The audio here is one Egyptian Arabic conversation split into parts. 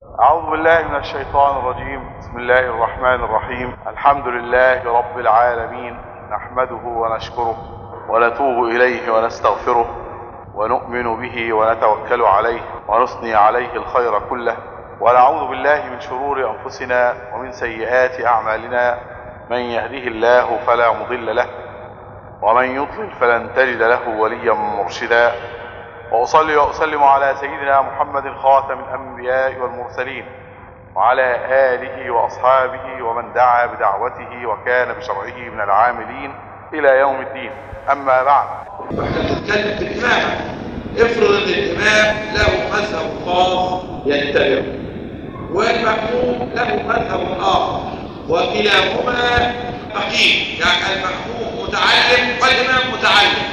أعوذ بالله من الشيطان الرجيم بسم الله الرحمن الرحيم الحمد لله رب العالمين نحمده ونشكره ونتوب إليه ونستغفره ونؤمن به ونتوكل عليه ونثني عليه الخير كله ونعوذ بالله من شرور أنفسنا ومن سيئات أعمالنا من يهده الله فلا مضل له ومن يضلل فلن تجد له وليا مرشدا وأصلي وأسلم على سيدنا محمد خاتم الأنبياء والمرسلين وعلى آله وأصحابه ومن دعا بدعوته وكان بشرعه من العاملين إلى يوم الدين أما بعد واحنا بنتكلم في الإمامة افرض ان الإمام له مذهب خاص يتبعه والمأموم له مذهب آخر وكلاهما فقيه يعني المأموم متعلم والإمام متعلم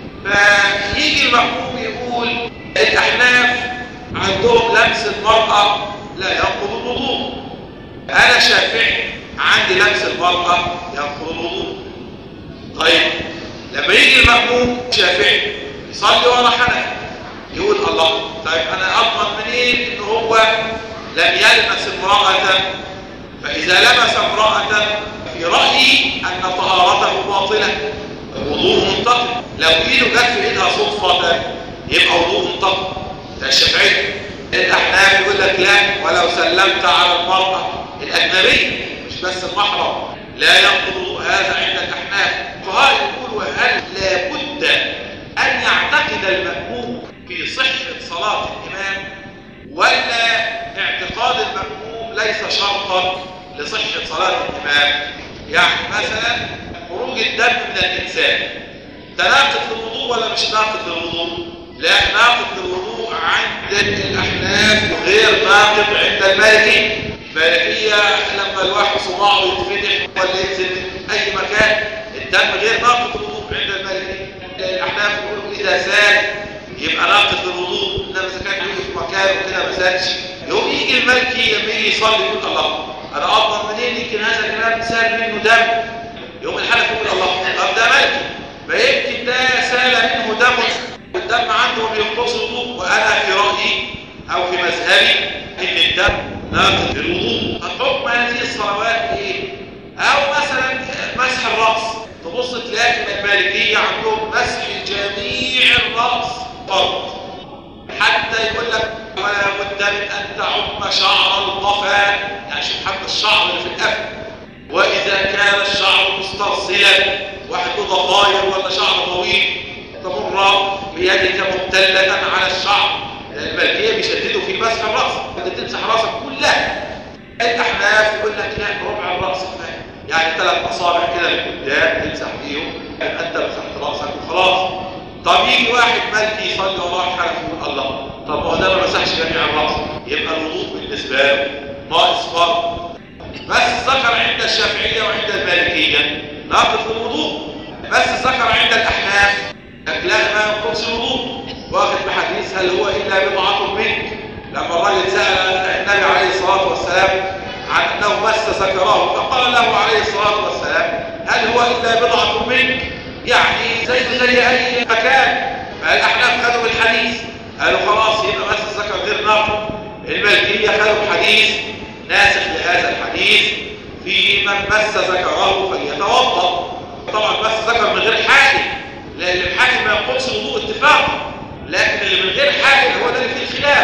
فيجي المأموم يقول الأحناف عندهم لمس المرأة لا ينقض الوضوء أنا شافعي عندي لمس المرأة ينقض الوضوء طيب لما يجي المأموم شافعي يصلي ورا حنفي يقول الله طيب أنا أضمن منين إن هو لم يلمس امرأة فإذا لمس امرأة في رأيي أن طهارته باطلة الوضوء منتقل لو ايده جت في ايدها صدفة يبقى وضوء منتقل ده الشافعي الأحناف يقول لك لا ولو سلمت على المرأة الأجنبية مش بس المحرم لا ينقض وضوء هذا عند الأحناف فهذا يقول وهل لابد أن يعتقد المأموم في صحة صلاة الإمام ولا اعتقاد المأموم ليس شرطا لصحة صلاة الإمام يعني مثلا خروج الدم من الإنسان ده ناقض للوضوء ولا مش ناقض للوضوء لا ناقض للوضوء عند الأحناف وغير ناقض عند المالكية المالكية لما الواحد صباعه يتفتح ولا ينزل أي مكان الدم غير ناقض للوضوء عند المالكية الأحناف يقولوا إذا سال يبقى ناقض للوضوء إنما إذا كان يجي في مكان وكده ما سالش يقوم يجي المالكي لما يجي يصلي يقول الله أنا أضمن منين يمكن هذا الإمام سال منه دم يوم الحلف يقول الله طب ده مالكي فيمكن ده سال منه دم والدم عنده بينقص الوضوء وانا في رايي او في مذهبي ان الدم ناقض للوضوء الحكم هذه الصلوات ايه او مثلا مسح الراس تبص تلاقي المالكيه عندهم مسح جميع الراس فرض حتى يقول لك ولا بد من ان تعم شعر القفا يعني شوف حتى الشعر اللي في القفا واذا كان الشعر مسترسلا واحد له ضفاير ولا شعر طويل تمر بيدك مبتلة على الشعر المالكية بيشددوا في مسح الرأس انت تمسح رأسك كلها الأحناف يقول لك لا ربع الرأس كفاية يعني ثلاث أصابع كده لقدام تمسح فيهم أنت مسحت رأسك وخلاص طب يجي واحد مالكي يصلي وراه حنفي يقول الله طب هو ده ما مسحش جميع الرأس يبقى الوضوء بالنسبة له ناقص فرض بس الذكر عند الشافعية وعند المالكية ناقص الوضوء بس الذكر عند الأحناف لا ما ينقص الوضوء واخد بحديث هل هو إلا بضعة منك لما الرجل سأل النبي عليه الصلاة والسلام عن أنه مس ذكره فقال له عليه الصلاة والسلام هل هو إلا بضعة منك يعني زي زي أي مكان فالأحناف خدوا بالحديث قالوا خلاص يبقى مس الذكر غير ناقض المالكية خدوا بحديث ناسخ لهذا الحديث في من مس ذكره فليتوضا طبعا مس ذكر من غير حاجه لان الحاجه ما ينقضش الوضوء اتفاقا لكن اللي من غير حاجه هو ده اللي فيه الخلاف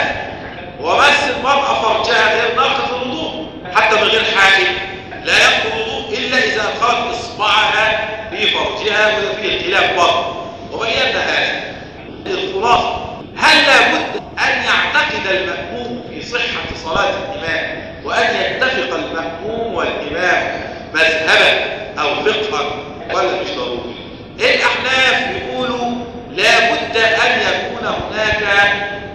ومس المراه فرجها غير ناقض الوضوء حتى من غير حاجه لا ينقض الوضوء الا اذا ادخلت اصبعها في فرجها وده فيه اختلاف برضه وبينا هذا الخلاصه هل لابد ان يعتقد الماموم في صحه صلاه الامام وأن يتفق المأموم والإمام مذهبا أو فقها ولا مش ضروري الأحناف يقولوا لا بد أن يكون هناك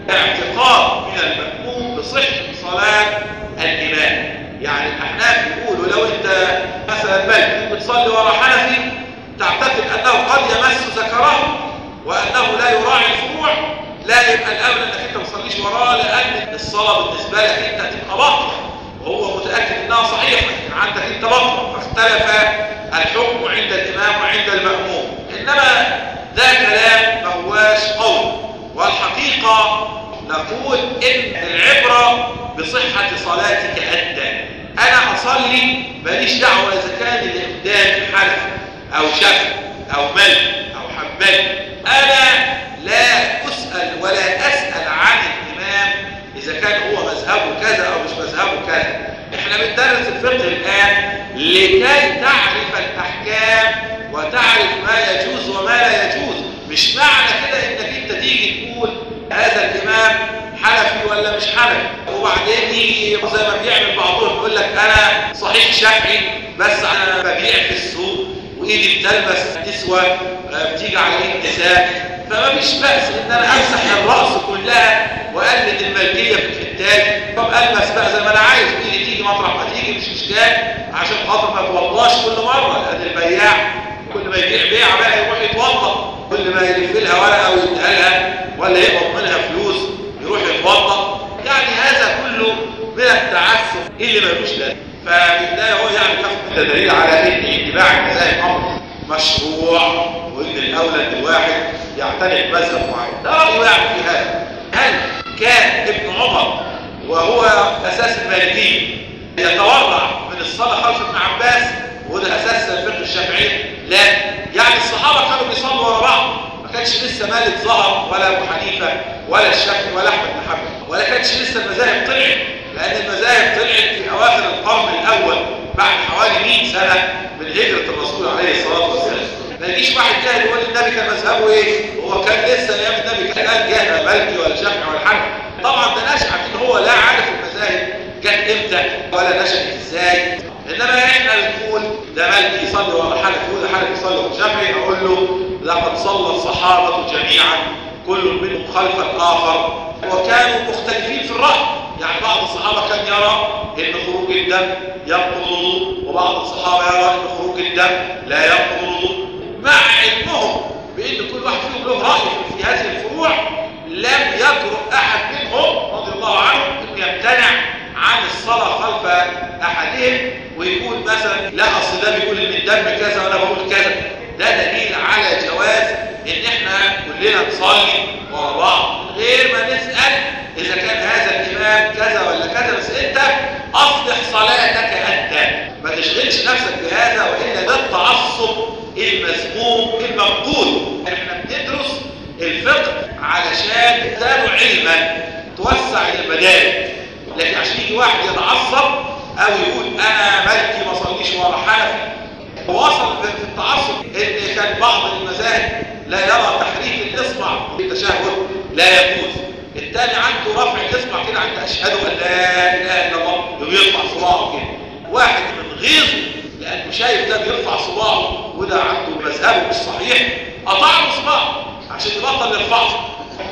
اعتقاد من المأموم بصحة صلاة الإمام يعني الأحناف يقولوا لو أنت مثلا ملك بتصلي ورا حنفي تعتقد أنه قد يمس ذكره وأنه لا يراعي الفروع لا يبقى الأولى أنك أنت ما تصليش وراه لأن الصلاة بالنسبة لك أنت تبقى باطلة وهو متأكد انها صحيحة عندك انت بطل فاختلف الحكم عند الامام وعند المأموم انما ده كلام ما هواش قول والحقيقة نقول ان العبرة بصحة صلاتك انت انا اصلي ماليش دعوة اذا كان اللي قدامي حنف او شك او مل او حنبل انا لا اسأل ولا اسأل عن الامام اذا كان هو مذهبه كذا او مش مذهبه كذا احنا بندرس الفقه الان لكي تعرف الاحكام وتعرف ما يجوز وما لا يجوز مش معنى كده انك انت تيجي تقول هذا الامام حنفي ولا مش حنفي وبعدين يجي زي ما بيعمل بعضهم يقول لك انا صحيح شافعي بس انا ببيع في السوق وايدي بتلبس نسوه بتيجي على ايد نساء فما فيش بأس ان انا امسح الرأس كلها واقلد الملكية في الحتات طب البس بقى زي ما انا عايز ايدي تيجي مطرح ما تيجي مش اشكال عشان خاطر ما توضاش كل مرة لان البياع كل ما يبيع بيع بقى يروح يتوضا كل ما يلف لها ورقة ويديها لها ولا يقبض منها فلوس يروح يتوضا يعني هذا كله من التعسف اللي ملوش لازمه فبالتالي هو يعني ده دليل على ان اتباع المذاهب امر مشروع وان الاولى ان الواحد يعتنق مذهب معين ده رايه يعني في هذا هل كان ابن عمر وهو اساس المالكيه يتورع من الصلاه خلف ابن عباس وده اساس الفقه الشافعي لا يعني الصحابه كانوا بيصلوا ورا بعض ما كانش لسه مالك ظهر ولا ابو حنيفه ولا الشافعي ولا احمد بن حنبل ولا كانش لسه المذاهب طلعت لان المذاهب طلعت في اواخر القرن الاول بعد حوالي 100 سنه من هجره الرسول عليه الصلاه والسلام ما يجيش واحد جاهل يقول النبي كان مذهبه ايه هو كان لسه ايام النبي كان قال جاهل مالكي ولا شافعي ولا حنبل طبعا ده نشأ ان هو لا عارف المذاهب كانت امتى ولا نشأت ازاي انما احنا بنقول ده مالكي يصلي ورا حنفي وده حنفي يصلي ورا شافعي اقول له لقد صلى الصحابه جميعا كل منهم خلف الاخر وكانوا مختلفين في الراي يعني بعض الصحابه كان يرى ان خروج الدم ينقض الوضوء وبعض الصحابه يرى ان خروج الدم لا ينقض الوضوء مع علمهم بان كل واحد فيهم له راي في هذه الفروع لم يجرؤ احد منهم رضي الله عنه انه يمتنع عن الصلاه خلف احدهم ويقول مثلا لا اصل ده بيقول ان الدم كذا وانا بقول كذا ده دليل على جواز ان احنا كلنا نصلي ورا بعض غير ما نسال اذا كان هذا الامام كذا ولا كذا بس انت اصلح صلاتك انت ما تشغلش نفسك بهذا والا ده التعصب المذموم المفقود احنا بندرس الفقه علشان تزداد علما توسع المدارك لكن عشان يجي واحد يتعصب او يقول انا مالكي ما صليش ورا حنفي وصل في التعصب ان كان بعض المذاهب لا يرى تحريك الاصبع في التشهد لا يجوز الثاني عنده رفع الاصبع كده عند اشهد ان لا اله الا الله ويرفع صباعه كده واحد من غيظه لانه شايف ده بيرفع صباعه وده عنده مذهبه مش صحيح قطع له صباعه عشان يبطل يرفعه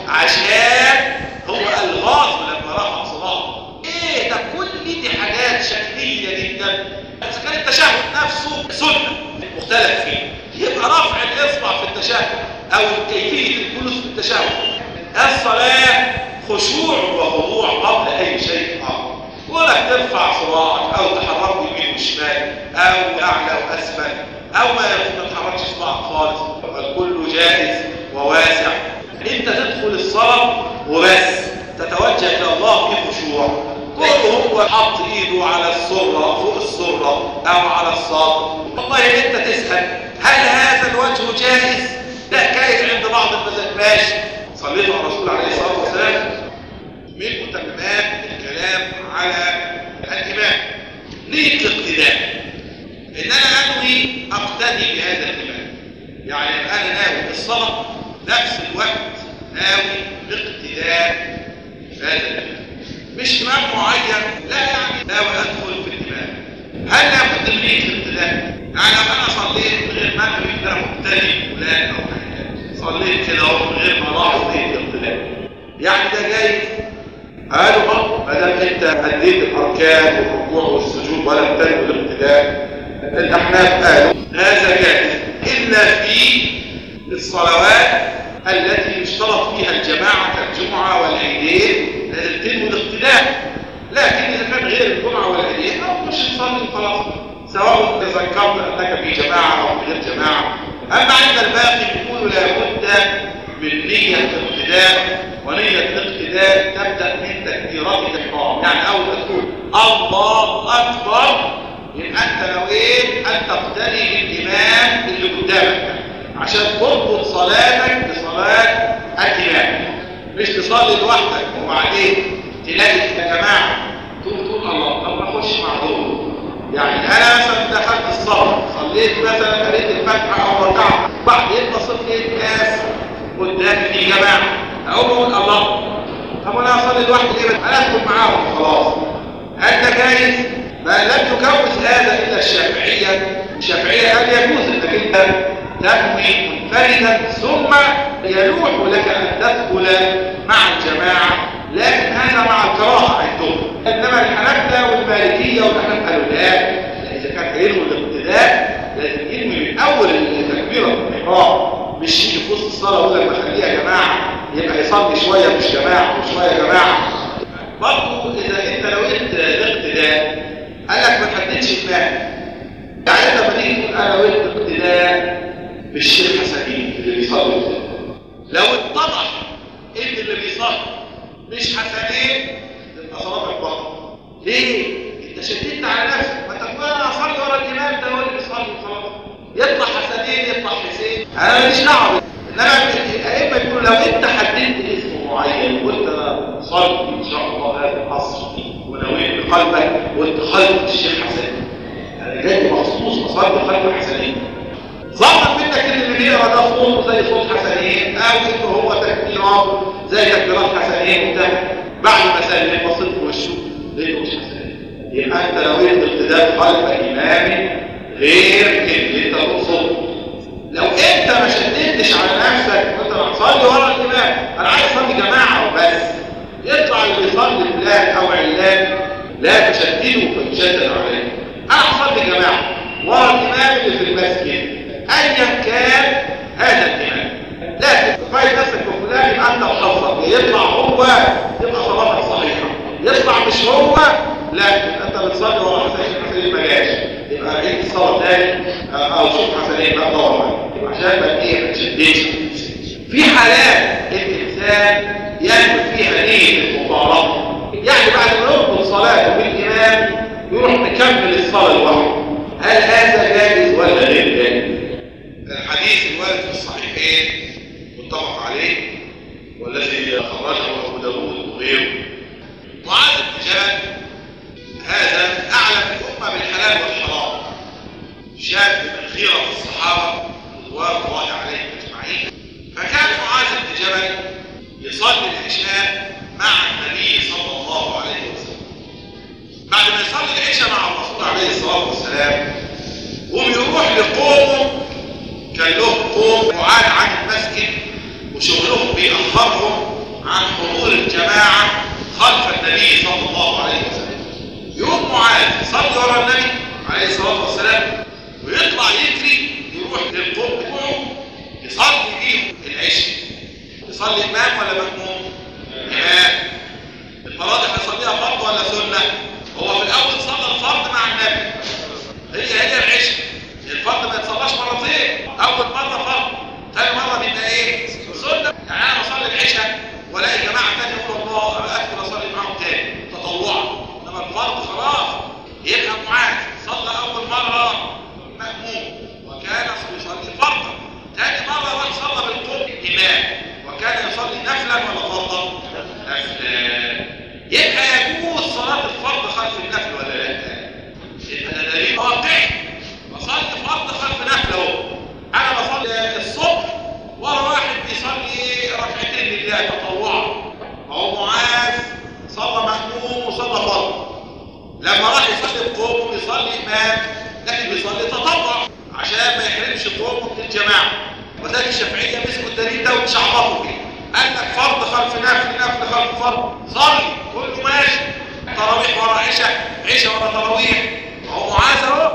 عشان هو الغاظ لما رفع صباعه ايه ده كل دي حاجات شكليه جدا اذا كان التشهد نفسه سنه مختلف فيه يبقى رفع الاصبع في التشهد او كيفيه الجلوس في التشهد الصلاه خشوع وخضوع قبل اي شيء اخر ولا ترفع صباعك او تحركه يمين وشمال او اعلى واسفل او ما ما تحركش صباعك خالص الكل جائز وواسع انت تدخل الصلاه وبس تتوجه الى الله بخشوع كله هو حط ايده على السرة فوق السرة او على الصدر والله انت تسأل هل هذا الوجه جائز لا جائز عند بعض المذاهب ماشي صليت على الرسول عليه الصلاة والسلام من متممات الكلام على الإمام نية الاقتداء إن أنا أنوي أقتدي بهذا الإمام يعني أنا ناوي الصلاة نفس الوقت ناوي الاقتداء بهذا الإمام مش إمام معين لا يعني ناوي أدخل في الإمام هل لابد من نية الاقتداء؟ يعني لو أنا صليت من غير ما أنوي أنا مقتدي فلان أو حاجة صليت كده أهو من غير ما ألاحظ نية الاقتداء يعني ده جاي قالوا اه ما دام انت اديت الاركان والركوع والسجود ولم تنوي الاقتداء الاحناف قالوا هذا جائز الا في الصلوات التي يشترط فيها الجماعه كالجمعه والعيدين لازم تنوي الاقتداء لكن اذا كان غير الجمعه والعيدين او مش تصلي خلاص سواء تذكرت انك في جماعه او في غير جماعه اما عند الباقي يقولوا لابد من نيه الاقتداء ونيه الاقتداء الاقتداء تبدا من تكبيرات الاحرام يعني اول ما تقول الله اكبر يبقى انت لو ايه ان تقتدي بالامام اللي قدامك عشان تربط صلاتك بصلاه الامام مش تصلي لوحدك وبعدين تلاقي يا جماعه تقول تقول الله طب ما اخش مع دول يعني انا مثلا دخلت الصلاه صليت مثلا قريت الفاتحه او ركعت بعدين بصيت لقيت ناس قدامي في جماعه اقوم اقول الله طب انا اصلي لوحدي ليه انا ادخل معاهم خلاص انت جايز ما لم يجوز هذا الا الشافعيه الشافعيه قال يجوز انك انت تنوي منفردا ثم يلوح لك ان تدخل مع الجماعه لكن هذا مع الكراهه عندهم انما الحنابله والمالكيه والاحناف قالوا لا اذا كان هينوي الاقتداء لازم ينوي من اول تكبيره الاحرام مش يجي في وسط الصلاه يقول لك بخليها يا جماعه يبقى يصلي شويه مش جماعه وشويه جماعه برضه اذا انت لو انت الاقتداء قال لك ما تحددش دماغك يعني انت لما تيجي تقول انا وانت اقتداء بالشيخ حسنين اللي بيصلي لو اتضح ان اللي بيصلي مش حسنين تبقى صلاتك بطل ليه؟ انت شددت على نفسك ما تقول انا اصلي ورا الامام ده هو اللي بيصلي وخلاص يطلع حسنين يطلع حسين انا ماليش دعوه انما الائمه يقولوا لو انت حددت اسم معين وانت صلي ان شاء الله هذا العصر ونويت بقلبك وانت خلف الشيخ حسن انا جاي مخصوص اصلي خلف حسنين ظن منك ان اللي بيقرا ده صوت زي صوت حسنين او انه هو تكبيرات زي تكبيرات حسنين وبتاع بعد ما سلم بصيت في وشه لقيته مش حسنين يبقى انت نويت الاقتداء خلف امام غير اللي انت تقصده لو انت ما شددتش على نفسك وانت هتصلي ورا الامام انا عايز اصلي جماعه وبس يطلع اللي بيصلي فلان او علان لا تشددوا فيشدد عليه انا هصلي جماعه ورا الامام اللي في المسجد ايا كان هذا الامام لكن تخيل نفسك بفلان يبقى انت وحظك يطلع هو يبقى صلاتك صحيحه يطلع مش هو لا انت بتصلي ورا حسين حسين ما جاش يبقى عيد الصلاه تاني او شوف حسنين بقى دور عشان ما ايه ما تشدش في حالات الانسان ينوي فيها نيه المطالبه يعني بعد ما يربط صلاته بالامام يروح مكمل الصلاه لوحده هل هذا جائز ولا غير جائز؟ الحديث الوارد في الصحيحين متفق عليه والذي خرجه ابو داود وغيره معاذ بن جبل هذا اعلم الامه بالحلال والحرام شاب من خيره الصحابه رضوان الله عليهم اجمعين فكان معاذ بن جبل يصلي العشاء مع النبي صلى الله عليه وسلم بعد ما يصلي العشاء مع الرسول عليه الصلاه والسلام وبيروح لقومه كان له قوم بعاد عن المسجد وشغلهم بيأخرهم عن حضور الجماعة خلف النبي صلى الله عليه وسلم يقوم معاذ يصلي ورا النبي عليه الصلاة والسلام ويطلع يجري يروح للقوم بتوعه يصلي بيهم العشاء يصلي إمام ولا مأموم؟ إمام الفرائض هيصليها فرض ولا سنة؟ هو في الأول صلى الفرض مع النبي هي هي العشاء الفرض ما يتصلاش مرتين اول مره فرض ثاني مره بيبقى ايه سنه يعني انا بصلي العشاء والاقي جماعه ثانيه يقول الله انا ادخل اصلي معاهم تاني تطوعا انما الفرض خلاص يبقى معاذ صلى اول مره ماموم وكان يصلي فرضا ثاني مره راح صلى بالقوم امام وكان يصلي نفلا ولا فرضا نفلا يبقى يجوز صلاه الفرض خلف النفل ولا لا يبقى ده دليل واقعي بصلي فرض خلف نفل اهو انا بصلي الصبح ورا واحد بيصلي ركعتين لله تطوعا فهو معاذ صلى مأموم وصلى فرض لما راح يصلي بقوم يصلي امام لكن بيصلي تطوع عشان ما يحرمش قومه من الجماعه وذلك الشافعيه مسكوا الدليل ده وتشعبطوا فيه قال لك فرض خلف نفل نفل خلف فرض صلي كله ماشي تراويح ورا عشاء عشاء ورا تراويح هو معاذ اهو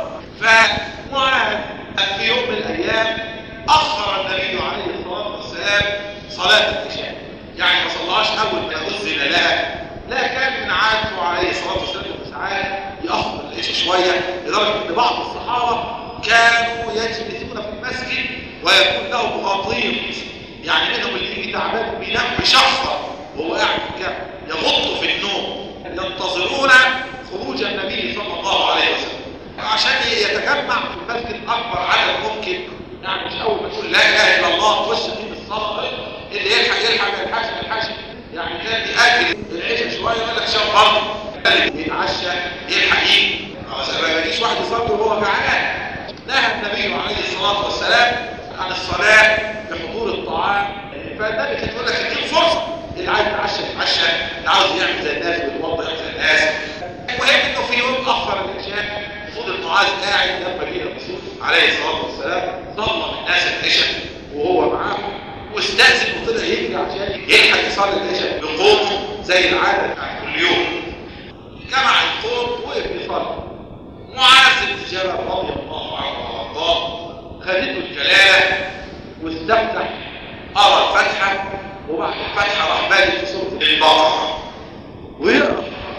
فمعاذ في يوم من الايام اخر النبي عليه الصلاه والسلام صلاه العشاء يعني ما صلاش اول ما اذن لها لا كان من عادته عليه الصلاه والسلام ساعات ياخر العشاء شويه لدرجه ان بعض الصحابه كانوا يجلسون في المسجد ويكون له مغطيط يعني منهم اللي يجي تعبان بينام بشخصه وهو قاعد في الكعبة يغط في النوم ينتظرون خروج النبي صلى الله عليه وسلم عشان يتجمع في المسجد اكبر عدد ممكن يعني مش اول ما تقول لا اله الا الله تخش في الصلاه اللي يلحق يلحق ما يلحقش ما يلحقش يعني كان بيأجل العشاء شويه يقول لك شاف برضه اللي يتعشى يلحق يجي خلاص ما يجيش واحد يصلي وهو جعان نهى النبي عليه الصلاه والسلام عن الصلاه بحضور الطعام فالنبي كان يقول لك اديله فرصه اللي عايز يتعشى يتعشى اللي عاوز يعمل زي الناس ويتوضا زي الناس المهم انه في يوم اخر العشاء المفروض المعاذ قاعد لما جه الرسول عليه الصلاه والسلام صلى بالناس العشاء وهو معاهم واستأذن وطلع يجري عشان يلحق يصلي العشاء بقومه زي العاده بتاعت كل يوم جمع القوم وقف يصلي معاذ بن جبل رضي الله عنه وارضاه خدته الكلاله واستفتح قرا الفاتحه وبعد الفاتحه راح بادئ في سوره البقره ويقرا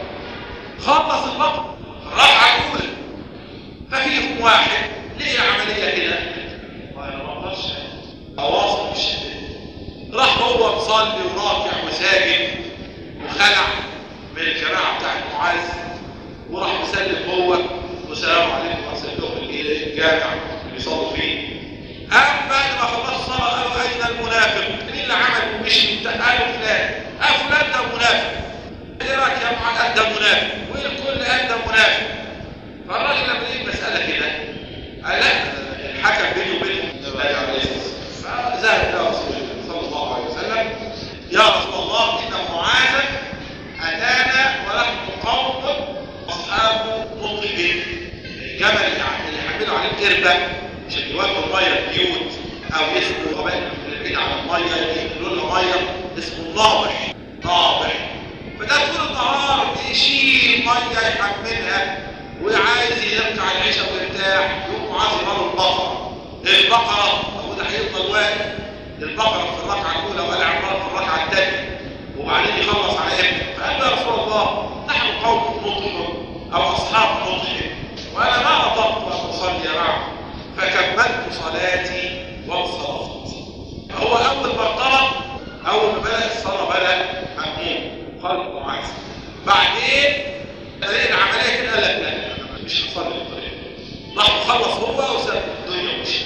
خلص البقره الركعه الاولى ففيهم واحد ليه عمليه كده ما يقدرش اواصل مش راح هو مصلي وراكع وساجد وخلع من الجماعه بتاعت معاذ وراح مسلم هو والسلام عليكم وسلم الجامع اللي بيصلوا فيه أما بعد ما خلص الصلاة قالوا أين المنافق؟ مين اللي عمل ومشي؟ قالوا فلان، آه فلان ده منافق. إيه رأيك يا معاذ ده منافق؟ والكل قال ده منافق. فالراجل لما يجي مسألة كده قال لا الحكم بيني وبينهم النبي عليه الصلاة والسلام. فذهب إلى رسول الله صلى الله عليه وسلم يا رسول الله إن معاذا أتانا ونحن قوم أصحاب مطلب الجمل اللي حملوا عليه القربة مش الجواب الميه البيوت او اسمه قبائل اللي بعيد عن الميه يقولوا له ميه اسمه الناضح ناضح فده طول النهار بيشيل ميه يحملها وعايز يرجع العشاء ويرتاح يقوم عايز يمر البقره البقره وده هيفضل واقف البقره في الركعه الاولى وقال عمران في الركعه الثانيه وبعدين يخلص على ابنه فقال له يا رسول الله نحن قوم مطلب او اصحاب مطلب وانا ما اطلت ان اصلي معه فكملت صلاتي وانصرفت فهو اول ما طلب اول ما بدا الصلاه بدا مأمون قال معاذ بعدين لقينا العمليه كده قال لك لا أنا مش هصلي بالطريقه راح مخلص هو وساب الدنيا ومشي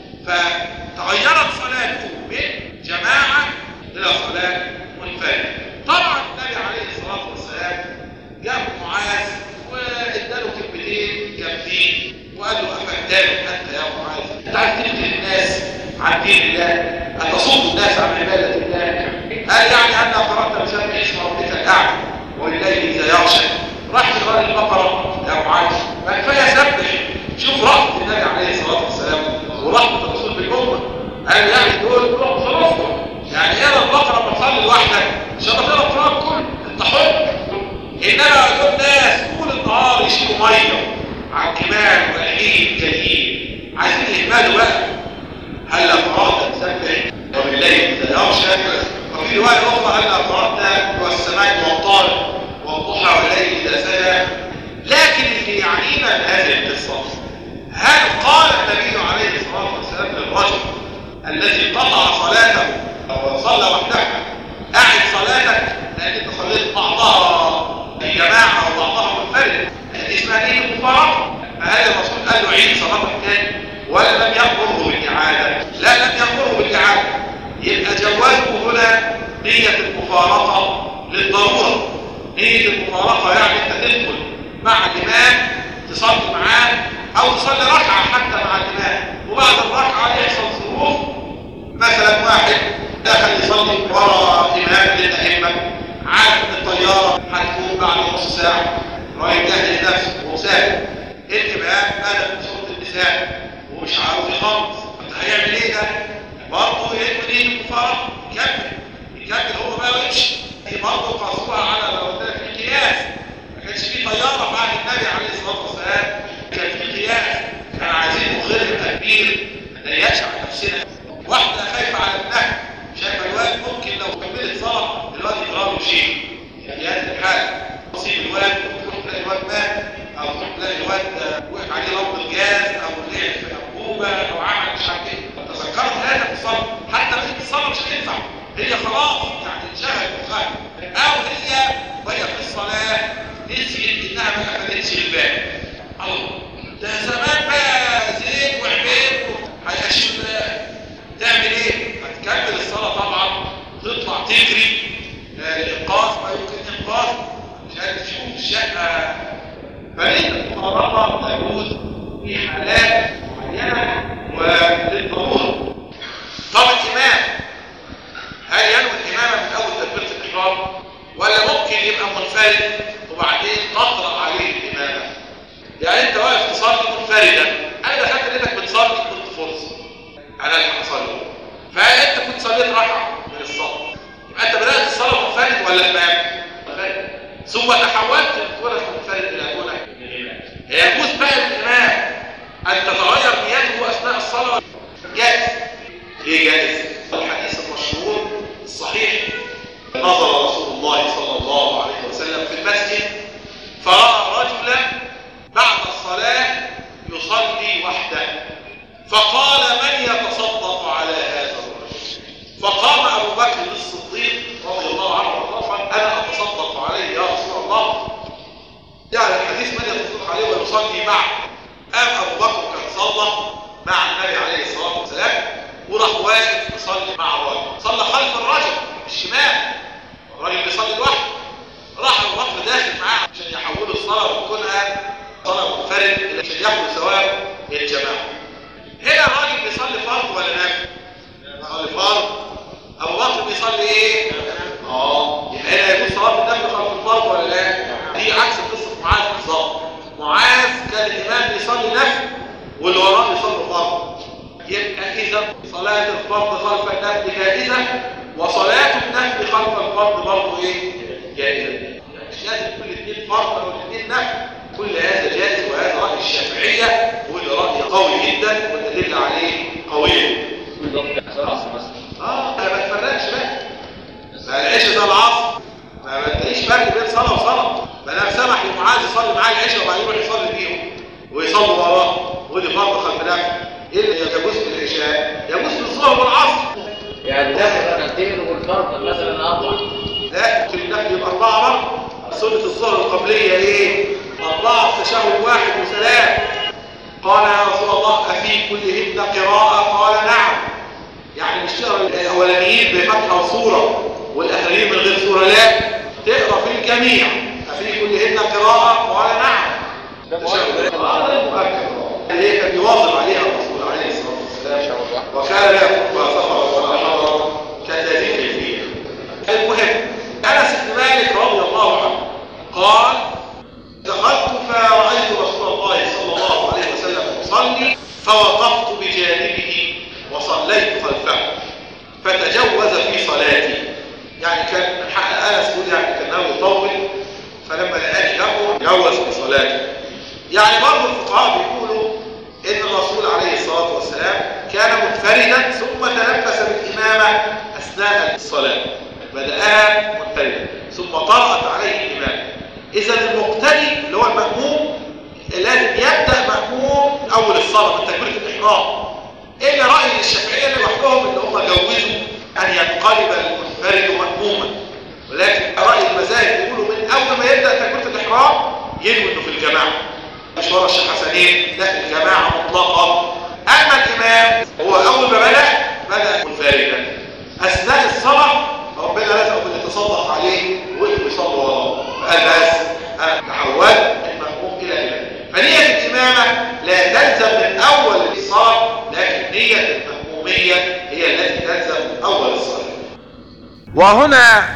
فتغيرت صلاته من جماعه الى صلاه منفرده طبعا النبي عليه الصلاه والسلام جاب معاذ واداله كلمتين جامدين وقال له أفتان أنت يا معاذ أنت عايز تفتن الناس عن دين الله أن تصد الناس عن عبادة الله قال يعني أن قرأت بسبب اسم ربك الأعلى والليل إذا يغشى راح تقرأ البقرة يا معاذ ما كفاية سبح شوف رحمة النبي عليه الصلاة والسلام ورحمة الرسول بالأمة قال يعني دول كلهم خلصوا يعني اقرا البقرة ما تصلي لوحدك مش هتقرا القرآن كله أنت حر إنما دول ناس طول النهار يشيلوا مية عن كمال والعيد جديد عايزين يهملوا بقى هل فرضت تسبح وبالليل اذا يغشى وفي روايه اخرى هل فرضت والسماء والطارق والضحى والليل اذا سجى لكن اللي يعنينا بهذه القصه هل قال النبي عليه الصلاه والسلام للرجل الذي قطع صلاته او صلى وحده اعد صلاتك لان انت صليت بعضها في جماعه وبعضها منفرد هذه اسمها نيه المفارقه فهذا الرسول قال له عيد صلاتك تاني ولا لم يأمره بالإعادة لا لم يأمره بالإعادة يبقى جوازه هنا نية المفارقة للضرورة نية المفارقة يعني انت تدخل مع الإمام تصلي معاه أو تصلي ركعة حتى مع الإمام وبعد الركعة يحصل ظروف مثلا واحد دخل يصلي ورا إمام للأئمة عارف إن الطيارة هتكون بعد نص ساعة رايح يجهز نفسه وسافر الإمام بدأ بصوت النساء ومش عاوز يخلص انت هيعمل ايه ده برضه يعمل ايه المفارقه يكمل يكمل هو بقى ويمشي دي برضه قاسوها على لو ده في قياس ما كانش في طياره بعد النبي عليه الصلاه والسلام كان في قياس كان عايزين مخرج تكبير ما نضيقش على نفسنا واحده خايفه على ابنها شايفه الواد ممكن لو كملت صلاه الواد يضربه شيء في هذه الحاله تصيب الواد وتروح تلاقي الواد مات او تروح تلاقي الواد وقف عليه رب الجاز او لعب في انبوبه او عمل مش عارف ايه تذكرت هذا في الصلاه حتى في الصلاه مش هتنفع هي خلاص يعني انشغلت وخارج انها ما اخذتش الباب الله ده زمان بقى زين وعبيد هيشيل تعمل ايه هتكمل الصلاه طبعا تطلع تجري الانقاذ ما يمكن انقاذ مش عارف تشوف الشقه فليه المقاربه تجوز في حالات معينه وللضروره طب الامام هل ينوي الامامه من اول تكبيره الاحرام ولا ممكن يبقى منفرد وبعدين تطرأ عليه الامامه يعني انت واقف تصلي منفردا انا دخلت لقيتك بتصلي كنت فرصه انا اللي هصلي فانت كنت صليت ركعه من الصلاه يبقى انت بدات الصلاه منفرد ولا امام منفرد ثم تحولت من كونك منفرد الى كونك يجوز بقى الامام ان تتغير نيته اثناء الصلاه جائز ليه جائز الحديث المشهور الصحيح نظر رسول الله صلى الله عليه وسلم في المسجد فراى رجلا بعد الصلاه يصلي وحده فقال من يتصدق على هذا الرجل فقام ابو بكر الصديق رضي الله عنه وارضاه انا اتصدق عليه يا رسول الله يعني الحديث من يتصدق عليه ويصلي معه قام ابو بكر كان صلى مع النبي عليه الصلاه والسلام وراح واقف يصلي مع الراجل صلى خلف الرجل الشمال الراجل بيصلي لوحده راح ابو بكر داخل معاه عشان يحولوا الصلاه وتكونها صلاه منفرد عشان ياخدوا ثواب الجماعه هنا الراجل بيصلي فرض ولا نافل بيصلي فرض ابو بكر بيصلي ايه اه يبقى هنا يجوز صلاه النفل خلف الفرض ولا لا دي عكس قصه معاذ بالظبط معاذ كان الامام بيصلي نفل واللي وراه بيصلي فرض يبقى اذا صلاه الفرض خلف النفل جائزه وصلاه النفل خلف الفرض برضه ايه جائزه مش لازم كل اثنين فرض او الاثنين نفل كل هذا جائز وهذا راي الشافعيه واللي راي قوي جدا والادله عليه قويه اه انا ما تفرقش بقى ما العشاء ده العصر ما بتلاقيش فرق بين صلاه وصلاه ما انا سمح لمعاذ يصلي معاه العشاء وبعدين يروح يصلي بيهم ويصلوا وراه ودي فرض خلف نفسه ايه اللي يجوز في العشاء يجوز في الظهر والعصر يعني ده ركعتين والفرض مثلا اربع لا في النفل يبقى اربعه برضه سنه الظهر القبليه ايه اربعه في تشهد واحد وسلام قال يا رسول الله افي كلهن قراءه قال نعم يعني مش تقرا الاولانيين بفتحه وصوره والاخرين من غير صوره لا تقرا في الجميع افي كلهن قراءه قال نعم تشهد هي كان يواظب عليها الرسول عليه الصلاه والسلام وكان لا يخطبها سفر ولا حضر كذلك فيها المهم انس بن مالك رضي الله عنه قال دخلت فرأيت رسول الله صلى الله عليه وسلم يصلي فوقفت بجانبه وصليت خلفه فتجوز في صلاتي يعني كان من حق انس يقول يعني كان ناوي يطول فلما لقاني له جوز في صلاتي يعني برضه الفقهاء بيقولوا ان الرسول عليه الصلاه والسلام كان منفردا ثم تلبس بالامامه اثناء الصلاه بداها منفردا ثم طرأت عليه الامامه اذا المقتدي اللي هو المأموم لازم يبدأ مأموم من اول الصلاة من تكبيرة الاحرام الا رأي الشافعية لوحدهم ان هم جوزوا ان ينقلب المنفرد مأموما ولكن رأي المذاهب يقولوا من اول ما يبدأ تكبيرة الاحرام ينوي انه في الجماعة مش ورا الشيخ حسنين لا الجماعة مطلقة اما الامام هو اول ما بدأ بدأ منفردا اثناء الصلاة ربنا رزقه بالتصدق عليه وقفوا يصلوا وراه فقال بس انا تحولت من مفهوم الى امام فنية الامامة لا تلزم من اول الصلاة لكن نية المفهومية هي التي تلزم من اول الصلاة وهنا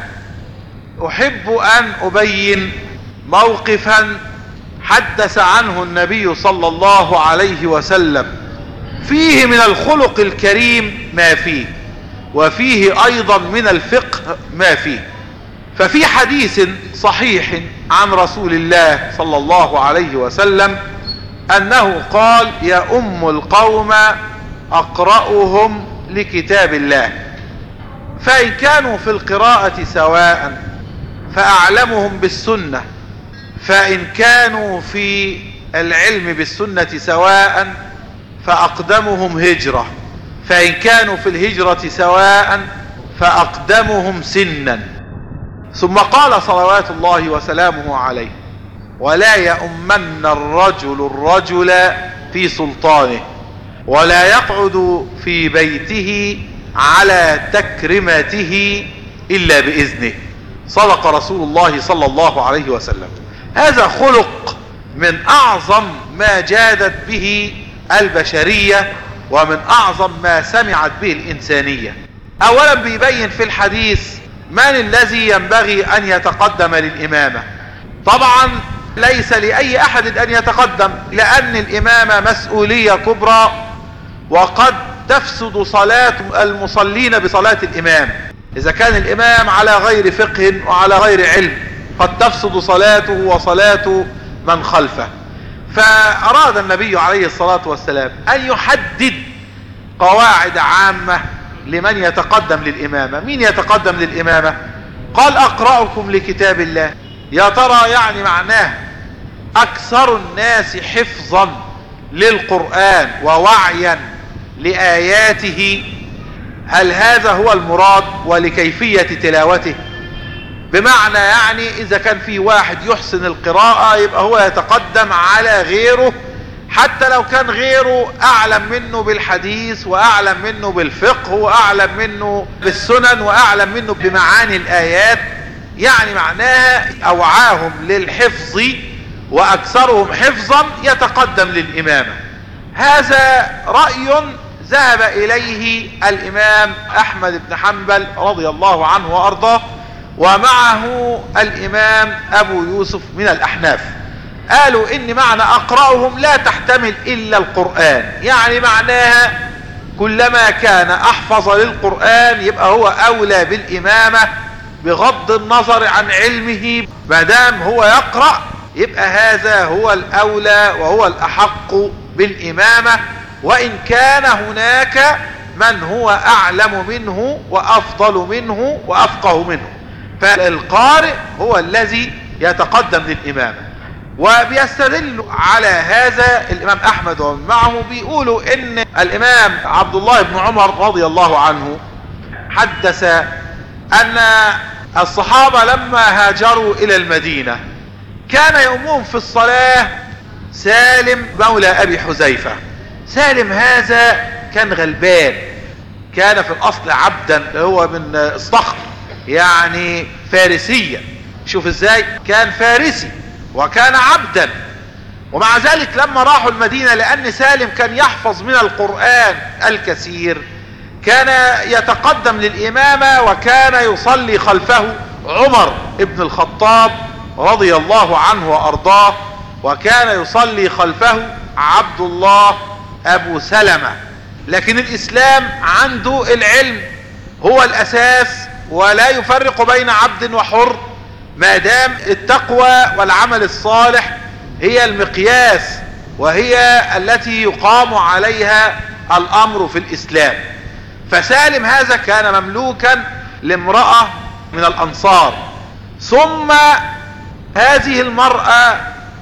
احب ان ابين موقفا حدث عنه النبي صلى الله عليه وسلم فيه من الخلق الكريم ما فيه وفيه ايضا من الفقه ما فيه ففي حديث صحيح عن رسول الله صلى الله عليه وسلم انه قال يا ام القوم اقرأهم لكتاب الله فان كانوا في القراءة سواء فاعلمهم بالسنة فان كانوا في العلم بالسنة سواء فاقدمهم هجرة فان كانوا في الهجرة سواء فاقدمهم سنا ثم قال صلوات الله وسلامه عليه ولا يؤمن الرجل الرجل في سلطانه ولا يقعد في بيته على تكرمته الا باذنه صدق رسول الله صلى الله عليه وسلم هذا خلق من اعظم ما جادت به البشرية ومن اعظم ما سمعت به الانسانية اولا بيبين في الحديث من الذي ينبغي ان يتقدم للامامة طبعا ليس لاي احد ان يتقدم لان الامامة مسؤولية كبرى وقد تفسد صلاة المصلين بصلاة الامام اذا كان الامام على غير فقه وعلى غير علم قد تفسد صلاته وصلاة من خلفه فاراد النبي عليه الصلاة والسلام ان يحدد قواعد عامة لمن يتقدم للامامة مين يتقدم للامامة قال اقرأكم لكتاب الله يا ترى يعني معناه اكثر الناس حفظا للقرآن ووعيا لآياته هل هذا هو المراد ولكيفية تلاوته بمعنى يعني اذا كان في واحد يحسن القراءة يبقى هو يتقدم على غيره حتى لو كان غيره اعلم منه بالحديث واعلم منه بالفقه واعلم منه بالسنن واعلم منه بمعاني الايات يعني معناها اوعاهم للحفظ واكثرهم حفظا يتقدم للامامة هذا رأي ذهب اليه الامام احمد بن حنبل رضي الله عنه وارضاه ومعه الامام ابو يوسف من الاحناف قالوا ان معنى اقرأهم لا تحتمل الا القرآن يعني معناها كلما كان احفظ للقرآن يبقى هو اولى بالامامة بغض النظر عن علمه ما دام هو يقرأ يبقى هذا هو الاولى وهو الاحق بالامامة وان كان هناك من هو اعلم منه وافضل منه وافقه منه فالقارئ هو الذي يتقدم للامامة وبيستدل على هذا الامام احمد ومن معه بيقولوا ان الامام عبد الله بن عمر رضي الله عنه حدث ان الصحابة لما هاجروا الى المدينة كان يؤمهم في الصلاة سالم مولى ابي حذيفة سالم هذا كان غلبان كان في الاصل عبدا هو من الصخر يعني فارسية شوف ازاي كان فارسي وكان عبدا ومع ذلك لما راحوا المدينة لان سالم كان يحفظ من القرآن الكثير كان يتقدم للامامة وكان يصلي خلفه عمر ابن الخطاب رضي الله عنه وارضاه وكان يصلي خلفه عبد الله ابو سلمة لكن الاسلام عنده العلم هو الاساس ولا يفرق بين عبد وحر ما دام التقوى والعمل الصالح هي المقياس وهي التي يقام عليها الامر في الاسلام فسالم هذا كان مملوكا لامرأة من الانصار ثم هذه المرأة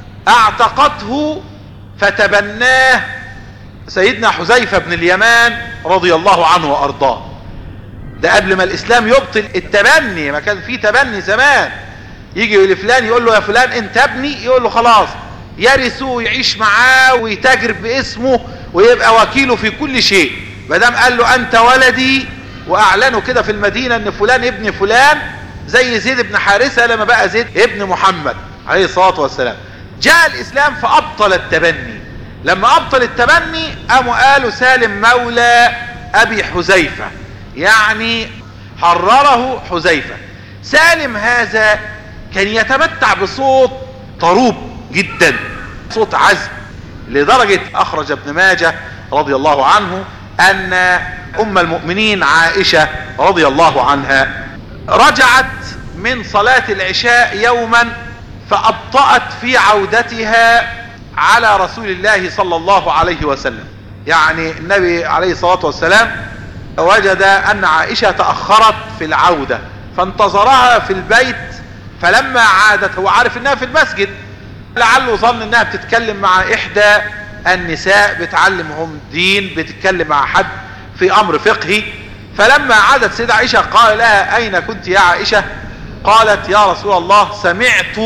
اعتقته فتبناه سيدنا حذيفة بن اليمان رضي الله عنه وارضاه ده قبل ما الاسلام يبطل التبني ما كان في تبني زمان يجي لفلان يقول له يا فلان انت ابني يقول له خلاص يرثه ويعيش معاه ويتاجر باسمه ويبقى وكيله في كل شيء ما دام قال له انت ولدي واعلنوا كده في المدينة ان فلان ابن فلان زي زيد بن حارثة لما بقى زيد ابن محمد عليه الصلاة والسلام جاء الاسلام فابطل التبني لما ابطل التبني قاموا قالوا سالم مولى ابي حذيفة يعني حرره حذيفة سالم هذا كان يتمتع بصوت طروب جدا صوت عزم لدرجة اخرج ابن ماجه رضي الله عنه ان ام المؤمنين عائشة رضي الله عنها رجعت من صلاة العشاء يوما فابطأت في عودتها على رسول الله صلى الله عليه وسلم يعني النبي عليه الصلاة والسلام وجد ان عائشة تأخرت في العودة فانتظرها في البيت فلما عادت هو عارف انها في المسجد لعله ظن انها بتتكلم مع احدى النساء بتعلمهم دين بتتكلم مع حد في امر فقهي فلما عادت سيدة عائشة قال لها اين كنت يا عائشة قالت يا رسول الله سمعت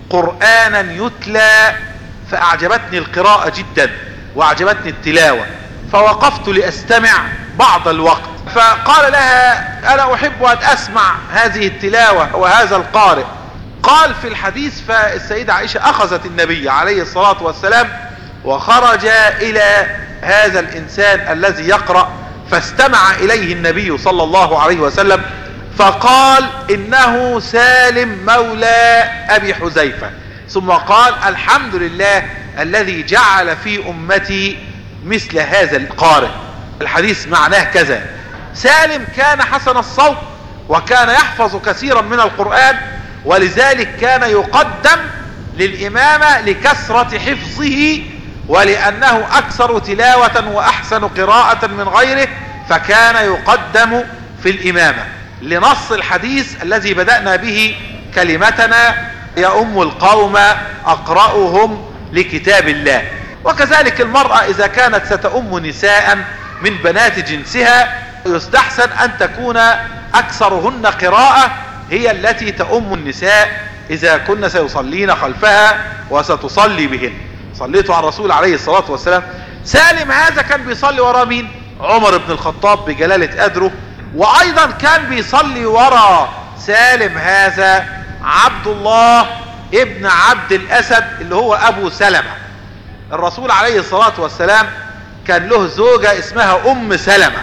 قرآنا يتلى فأعجبتني القراءة جدا وأعجبتني التلاوة فوقفت لأستمع بعض الوقت فقال لها أنا أحب أن أسمع هذه التلاوة وهذا القارئ قال في الحديث فالسيدة عائشة أخذت النبي عليه الصلاة والسلام وخرج إلى هذا الإنسان الذي يقرأ فاستمع إليه النبي صلى الله عليه وسلم فقال إنه سالم مولى أبي حذيفة ثم قال الحمد لله الذي جعل في أمتي مثل هذا القارئ الحديث معناه كذا سالم كان حسن الصوت وكان يحفظ كثيرا من القرآن ولذلك كان يقدم للإمامة لكثرة حفظه ولأنه أكثر تلاوة وأحسن قراءة من غيره فكان يقدم في الإمامة لنص الحديث الذي بدأنا به كلمتنا يؤم القوم أقرأهم لكتاب الله وكذلك المرأة إذا كانت ستؤم نساء من بنات جنسها يستحسن أن تكون أكثرهن قراءة هي التي تؤم النساء إذا كن سيصلين خلفها وستصلي بهن صليت على الرسول عليه الصلاة والسلام سالم هذا كان بيصلي ورا مين عمر بن الخطاب بجلالة قدره وأيضا كان بيصلي ورا سالم هذا عبد الله ابن عبد الأسد اللي هو أبو سلمة الرسول عليه الصلاة والسلام كان له زوجة اسمها أم سلمة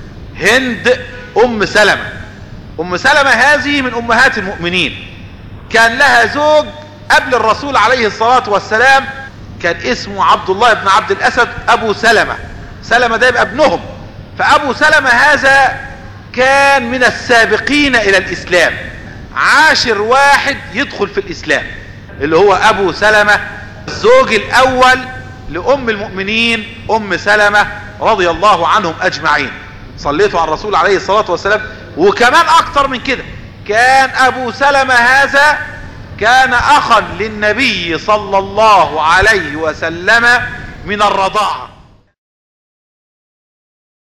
هند أم سلمة أم سلمة هذه من أمهات المؤمنين كان لها زوج قبل الرسول عليه الصلاة والسلام كان اسمه عبد الله بن عبد الأسد أبو سلمة سلمة ده يبقى ابنهم فأبو سلمة هذا كان من السابقين إلى الإسلام عاشر واحد يدخل في الإسلام اللي هو أبو سلمة الزوج الأول لأم المؤمنين أم سلمة رضي الله عنهم أجمعين صليتوا على الرسول عليه الصلاة والسلام وكمان أكتر من كده كان أبو سلمة هذا كان أخا للنبي صلى الله عليه وسلم من الرضاعة